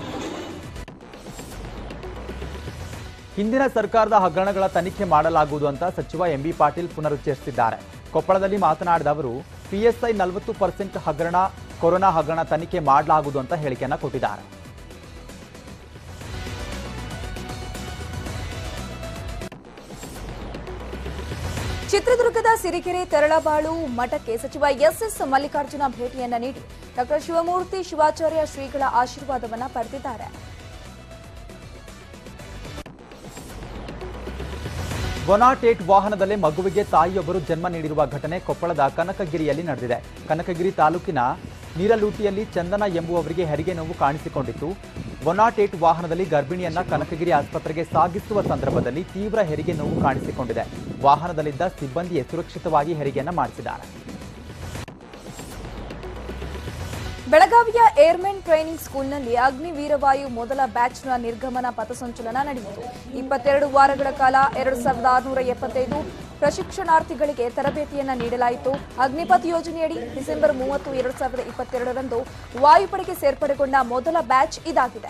ಹಿಂದಿನ ಸರ್ಕಾರದ ಹಗರಣಗಳ ತನಿಖೆ ಮಾಡಲಾಗುವುದು ಅಂತ ಸಚಿವ ಎಂಬಿ ಪಾಟೀಲ್ ಪುನರುಚ್ಚರಿಸಿದ್ದಾರೆ ಕೊಪ್ಪಳದಲ್ಲಿ ಮಾತನಾಡಿದ ಅವರು ಪಿಎಸ್ಐ ನಲವತ್ತು ಪರ್ಸೆಂಟ್ ಹಗರಣ ಕೊರೋನಾ ಹಗರಣ ತನಿಖೆ ಮಾಡಲಾಗುವುದು ಅಂತ ಹೇಳಿಕೆಯನ್ನ ಕೊಟ್ಟಿದ್ದಾರೆ ಚಿತ್ರದುರ್ಗದ ಸಿರಿಕೆರೆ ತೆರಳಬಾಳು ಮಠಕ್ಕೆ ಸಚಿವ ಎಸ್ಎಸ್ ಮಲ್ಲಿಕಾರ್ಜುನ ಭೇಟಿಯನ್ನ ನೀಡಿ ಡಾಕ್ಟರ್ ಶಿವಮೂರ್ತಿ ಶಿವಾಚಾರ್ಯ ಶ್ರೀಗಳ ಆಶೀರ್ವಾದವನ್ನ ಪಡೆದಿದ್ದಾರೆ ಬೊನಾಟೇಟ್ ವಾಹನದಲ್ಲೇ ಮಗುವಿಗೆ ತಾಯಿಯೊಬ್ಬರು ಜನ್ಮ ನೀಡಿರುವ ಘಟನೆ ಕೊಪ್ಪಳದ ಕನಕಗಿರಿಯಲ್ಲಿ ನಡೆದಿದೆ ಕನಕಗಿರಿ ತಾಲೂಕಿನ ನೀರಲೂಟಿಯಲ್ಲಿ ಚಂದನ ಎಂಬುವವರಿಗೆ ಹೆರಿಗೆ ನೋವು ಕಾಣಿಸಿಕೊಂಡಿತ್ತು ಬೊನಾಟೇಟ್ ವಾಹನದಲ್ಲಿ ಗರ್ಭಿಣಿಯನ್ನ ಕನಕಗಿರಿ ಆಸ್ಪತ್ರೆಗೆ ಸಾಗಿಸುವ ಸಂದರ್ಭದಲ್ಲಿ ತೀವ್ರ ಹೆರಿಗೆ ನೋವು ಕಾಣಿಸಿಕೊಂಡಿದೆ ವಾಹನದಲ್ಲಿದ್ದ ಸಿಬ್ಬಂದಿಯೇ ಸುರಕ್ಷಿತವಾಗಿ ಹೆರಿಗೆಯನ್ನ ಮಾಡಿಸಿದ್ದಾರೆ ಬೆಳಗಾವಿಯ ಏರ್ಮೆನ್ ಟ್ರೈನಿಂಗ್ ಸ್ಕೂಲ್ನಲ್ಲಿ ಅಗ್ನಿ ವೀರವಾಯು ಮೊದಲ ಬ್ಯಾಚ್ನ ನಿರ್ಗಮನ ಪಥಸಂಚಲನ ನಡೆಯಿತು ಇಪ್ಪತ್ತೆರಡು ವಾರಗಳ ಕಾಲ ಎರಡು ಸಾವಿರದ ಆರುನೂರ ಎಪ್ಪತ್ತೈದು ಪ್ರಶಿಕ್ಷಣಾರ್ಥಿಗಳಿಗೆ ತರಬೇತಿಯನ್ನ ನೀಡಲಾಯಿತು ಅಗ್ನಿಪಥ್ ಯೋಜನೆಯಡಿ ಡಿಸೆಂಬರ್ ಮೂವತ್ತು ಎರಡು ಸಾವಿರದ ಇಪ್ಪತ್ತೆರಡರಂದು ವಾಯುಪಡೆಗೆ ಸೇರ್ಪಡೆಗೊಂಡ ಮೊದಲ ಬ್ಯಾಚ್ ಇದಾಗಿದೆ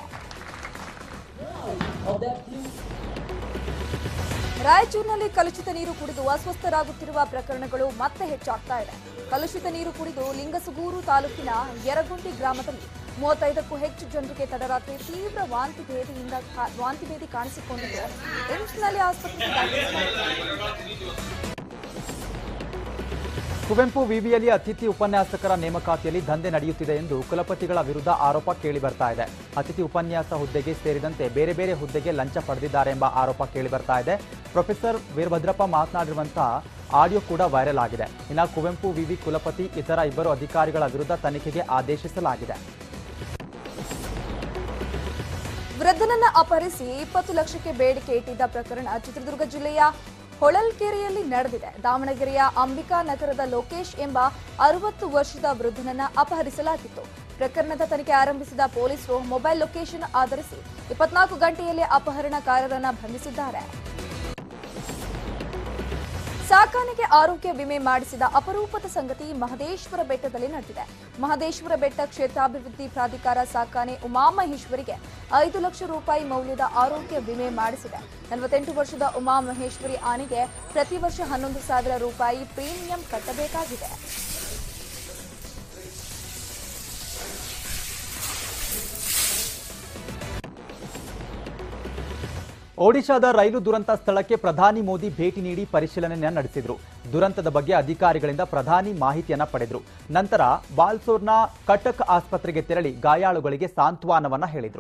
ರಾಯಚೂರಿನಲ್ಲಿ ಕಲುಷಿತ ನೀರು ಕುಡಿದು ಅಸ್ವಸ್ಥರಾಗುತ್ತಿರುವ ಪ್ರಕರಣಗಳು ಮತ್ತೆ ಹೆಚ್ಚಾಗ್ತಾ ಇದೆ ಕಲುಷಿತ ನೀರು ಕುಡಿದು ಲಿಂಗಸುಗೂರು ತಾಲೂಕಿನ ಯರಗುಂಡಿ ಗ್ರಾಮದಲ್ಲಿ ಮೂವತ್ತೈದಕ್ಕೂ ಹೆಚ್ಚು ಜನರಿಗೆ ತಡರಾತ್ರಿ ತೀವ್ರ ವಾಂತಿ ಭೇದಿಯಿಂದ ಕಾ- ವಾಂತಿ ಭೇದಿ ಕಾಣಿಸಿಕೊಂಡಿದ್ದು ಏಮ್ಸ್ನಲ್ಲಿ ಆಸ್ಪತ್ರೆಗೆ ದಾಖಲಿಸಲಾಗಿದೆ ಕುವೆಂಪು ವಿವಿಯಲ್ಲಿ ಅತಿಥಿ ಉಪನ್ಯಾಸಕರ ನೇಮಕಾತಿಯಲ್ಲಿ ದಂಧೆ ನಡೆಯುತ್ತಿದೆ ಎಂದು ಕುಲಪತಿಗಳ ವಿರುದ್ಧ ಆರೋಪ ಕೇಳಿ ಬರ್ತಾ ಇದೆ ಅತಿಥಿ ಉಪನ್ಯಾಸ ಹುದ್ದೆಗೆ ಸೇರಿದಂತೆ ಬೇರೆ ಬೇರೆ ಹುದ್ದೆಗೆ ಲಂಚ ಪಡೆದಿದ್ದಾರೆ ಎಂಬ ಆರೋಪ ಕೇಳಿ ಬರ್ತಾ ಇದೆ ಪ್ರೊಫೆಸರ್ ವೀರಭದ್ರಪ್ಪ ಮಾತನಾಡಿರುವಂತಹ ಆಡಿಯೋ ಕೂಡ ವೈರಲ್ ಆಗಿದೆ ಇನ್ನು ಕುವೆಂಪು ವಿವಿ ಕುಲಪತಿ ಇತರ ಇಬ್ಬರು ಅಧಿಕಾರಿಗಳ ವಿರುದ್ಧ ತನಿಖೆಗೆ ಆದೇಶಿಸಲಾಗಿದೆ ವೃದ್ಧನನ್ನ ಅಪಹರಿಸಿ ಇಪ್ಪತ್ತು ಲಕ್ಷಕ್ಕೆ ಬೇಡಿಕೆ ಇಟ್ಟಿದ್ದ ಪ್ರಕರಣ ಚಿತ್ರದುರ್ಗ ಜಿಲ್ಲೆಯ ಹೊಳಲ್ಕೆರೆಯಲ್ಲಿ ನಡೆದಿದೆ ದಾವಣಗೆರೆಯ ಅಂಬಿಕಾ ನಗರದ ಲೋಕೇಶ್ ಎಂಬ ಅರವತ್ತು ವರ್ಷದ ವೃದ್ಧನನ್ನ ಅಪಹರಿಸಲಾಗಿತ್ತು ಪ್ರಕರಣದ ತನಿಖೆ ಆರಂಭಿಸಿದ ಪೊಲೀಸರು ಮೊಬೈಲ್ ಲೊಕೇಶನ್ ಆಧರಿಸಿ ಇಪ್ಪತ್ನಾಲ್ಕು ಗಂಟೆಯಲ್ಲಿ ಅಪಹರಣಕಾರರನ್ನ ಬಂಧಿಸಿದ್ದಾರೆ ಸಾಕಾಣಿಕೆ ಆರೋಗ್ಯ ವಿಮೆ ಮಾಡಿಸಿದ ಅಪರೂಪದ ಸಂಗತಿ ಮಹದೇಶ್ವರ ಬೆಟ್ಟದಲ್ಲಿ ನಡೆದಿದೆ ಮಹದೇಶ್ವರ ಬೆಟ್ಟ ಕ್ಷೇತ್ರಾಭಿವೃದ್ಧಿ ಪ್ರಾಧಿಕಾರ ಸಾಕಾನೆ ಉಮಾಮಹೇಶ್ವರಿಗೆ ಐದು ಲಕ್ಷ ರೂಪಾಯಿ ಮೌಲ್ಯದ ಆರೋಗ್ಯ ವಿಮೆ ಮಾಡಿಸಿದೆ ನಲವತ್ತೆಂಟು ವರ್ಷದ ಉಮಾಮಹೇಶ್ವರಿ ಆನೆಗೆ ಪ್ರತಿ ವರ್ಷ ಹನ್ನೊಂದು ಸಾವಿರ ರೂಪಾಯಿ ಪ್ರೀಮಿಯಂ ಕಟ್ಟಬೇಕಾಗಿದೆ ಒಡಿಶಾದ ರೈಲು ದುರಂತ ಸ್ಥಳಕ್ಕೆ ಪ್ರಧಾನಿ ಮೋದಿ ಭೇಟಿ ನೀಡಿ ಪರಿಶೀಲನೆ ನಡೆಸಿದ್ರು ದುರಂತದ ಬಗ್ಗೆ ಅಧಿಕಾರಿಗಳಿಂದ ಪ್ರಧಾನಿ ಮಾಹಿತಿಯನ್ನ ಪಡೆದ್ರು ನಂತರ ಬಾಲ್ಸೋರ್ನ ಕಟಕ್ ಆಸ್ಪತ್ರೆಗೆ ತೆರಳಿ ಗಾಯಾಳುಗಳಿಗೆ ಸಾಂತ್ವನವನ್ನ ಹೇಳಿದ್ರು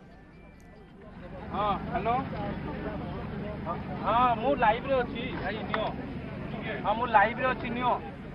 ହଁ ହ୍ୟାଲୋ ହଁ ମୁଁ ଲାଇଭ୍ରେ ଅଛି ଭାଇ ନିଅ ହଁ ମୁଁ ଲାଇଭ୍ରେ ଅଛି ନିଅ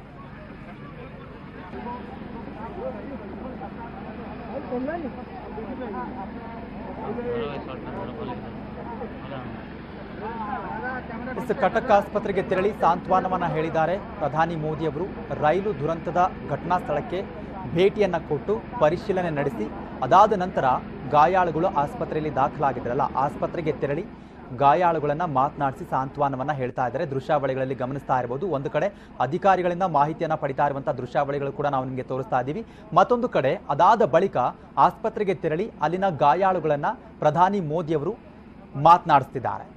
ಎಸ್ ಕಟಕ್ ಆಸ್ಪತ್ರೆಗೆ ತೆರಳಿ ಸಾಂತ್ವನವನ್ನ ಹೇಳಿದ್ದಾರೆ ಪ್ರಧಾನಿ ಮೋದಿ ಅವರು ರೈಲು ದುರಂತದ ಘಟನಾ ಸ್ಥಳಕ್ಕೆ ಭೇಟಿಯನ್ನ ಕೊಟ್ಟು ಪರಿಶೀಲನೆ ನಡೆಸಿ ಅದಾದ ನಂತರ ಗಾಯಾಳುಗಳು ಆಸ್ಪತ್ರೆಯಲ್ಲಿ ದಾಖಲಾಗಿದ್ರಲ್ಲ ಆಸ್ಪತ್ರೆಗೆ ತೆರಳಿ ಗಾಯಾಳುಗಳನ್ನ ಮಾತನಾಡಿಸಿ ಸಾಂತ್ವನವನ್ನ ಹೇಳ್ತಾ ಇದ್ದಾರೆ ದೃಶ್ಯಾವಳಿಗಳಲ್ಲಿ ಗಮನಿಸ್ತಾ ಇರಬಹುದು ಒಂದು ಕಡೆ ಅಧಿಕಾರಿಗಳಿಂದ ಮಾಹಿತಿಯನ್ನ ಪಡಿತಾ ಇರುವಂತಹ ದೃಶ್ಯಾವಳಿಗಳು ಕೂಡ ನಾವು ನಿಮಗೆ ತೋರಿಸ್ತಾ ಇದ್ದೀವಿ ಮತ್ತೊಂದು ಕಡೆ ಅದಾದ ಬಳಿಕ ಆಸ್ಪತ್ರೆಗೆ ತೆರಳಿ ಅಲ್ಲಿನ ಗಾಯಾಳುಗಳನ್ನ ಪ್ರಧಾನಿ ಮೋದಿ ಅವರು ಮಾತನಾಡಿಸ್ತಿದ್ದಾರೆ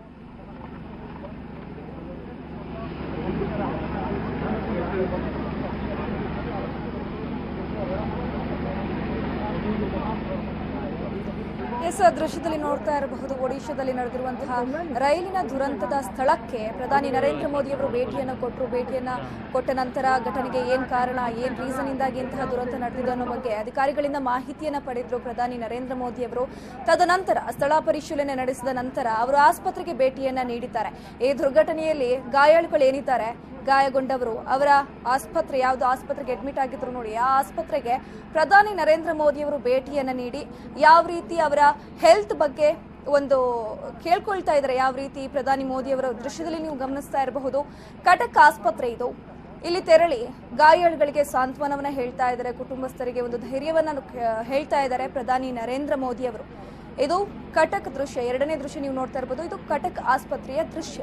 ಎಸ್ ದೃಶ್ಯದಲ್ಲಿ ನೋಡ್ತಾ ಇರಬಹುದು ಒಡಿಶಾದಲ್ಲಿ ನಡೆದಿರುವಂತಹ ರೈಲಿನ ದುರಂತದ ಸ್ಥಳಕ್ಕೆ ಪ್ರಧಾನಿ ನರೇಂದ್ರ ಮೋದಿ ಅವರು ಭೇಟಿಯನ್ನು ಕೊಟ್ಟರು ಭೇಟಿಯನ್ನ ಕೊಟ್ಟ ನಂತರ ಘಟನೆಗೆ ಏನ್ ಕಾರಣ ಏನ್ ರೀಸನ್ ಇಂದಾಗಿ ಇಂತಹ ದುರಂತ ನಡೆದಿದೆ ಅನ್ನೋ ಬಗ್ಗೆ ಅಧಿಕಾರಿಗಳಿಂದ ಮಾಹಿತಿಯನ್ನ ಪಡೆದ್ರು ಪ್ರಧಾನಿ ನರೇಂದ್ರ ಮೋದಿ ಅವರು ತದನಂತರ ಸ್ಥಳ ಪರಿಶೀಲನೆ ನಡೆಸಿದ ನಂತರ ಅವರು ಆಸ್ಪತ್ರೆಗೆ ಭೇಟಿಯನ್ನ ನೀಡಿದ್ದಾರೆ ಈ ದುರ್ಘಟನೆಯಲ್ಲಿ ಗಾಯಾಳುಗಳು ಏನಿದ್ದಾರೆ ಗಾಯಗೊಂಡವರು ಅವರ ಆಸ್ಪತ್ರೆ ಯಾವುದು ಆಸ್ಪತ್ರೆಗೆ ಅಡ್ಮಿಟ್ ಆಗಿದ್ರು ನೋಡಿ ಆ ಆಸ್ಪತ್ರೆಗೆ ಪ್ರಧಾನಿ ನರೇಂದ್ರ ಮೋದಿ ಅವರು ಭೇಟಿಯನ್ನ ನೀಡಿ ಯಾವ ರೀತಿ ಅವರ ಹೆಲ್ತ್ ಬಗ್ಗೆ ಒಂದು ಕೇಳ್ಕೊಳ್ತಾ ಇದ್ದಾರೆ ಯಾವ ರೀತಿ ಪ್ರಧಾನಿ ಮೋದಿ ಅವರ ದೃಶ್ಯದಲ್ಲಿ ನೀವು ಗಮನಿಸ್ತಾ ಇರಬಹುದು ಕಟಕ್ ಆಸ್ಪತ್ರೆ ಇದು ಇಲ್ಲಿ ತೆರಳಿ ಗಾಯಾಳುಗಳಿಗೆ ಸಾಂತ್ವನವನ್ನ ಹೇಳ್ತಾ ಇದ್ದಾರೆ ಕುಟುಂಬಸ್ಥರಿಗೆ ಒಂದು ಧೈರ್ಯವನ್ನ ಕ- ಹೇಳ್ತಾ ಇದ್ದಾರೆ ಪ್ರಧಾನಿ ನರೇಂದ್ರ ಮೋದಿ ಅವರು ಇದು ಕಟಕ್ ದೃಶ್ಯ ಎರಡನೇ ದೃಶ್ಯ ನೀವು ನೋಡ್ತಾ ಇರಬಹುದು ಇದು ಕಟಕ್ ಆಸ್ಪತ್ರೆಯ ದೃಶ್ಯ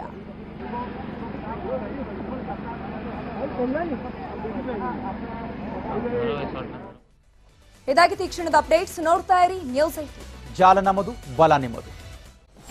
ಇದಾಗಿತ್ತು ಈ ಕ್ಷಣದ ಅಪ್ಡೇಟ್ಸ್ ನೋಡ್ತಾ ಇರಿ ನ್ಯೂಸ್ ಐಟಿ ಜಾಲ ನಮ್ಮದು ಬಲ ನಿಮ್ಮದು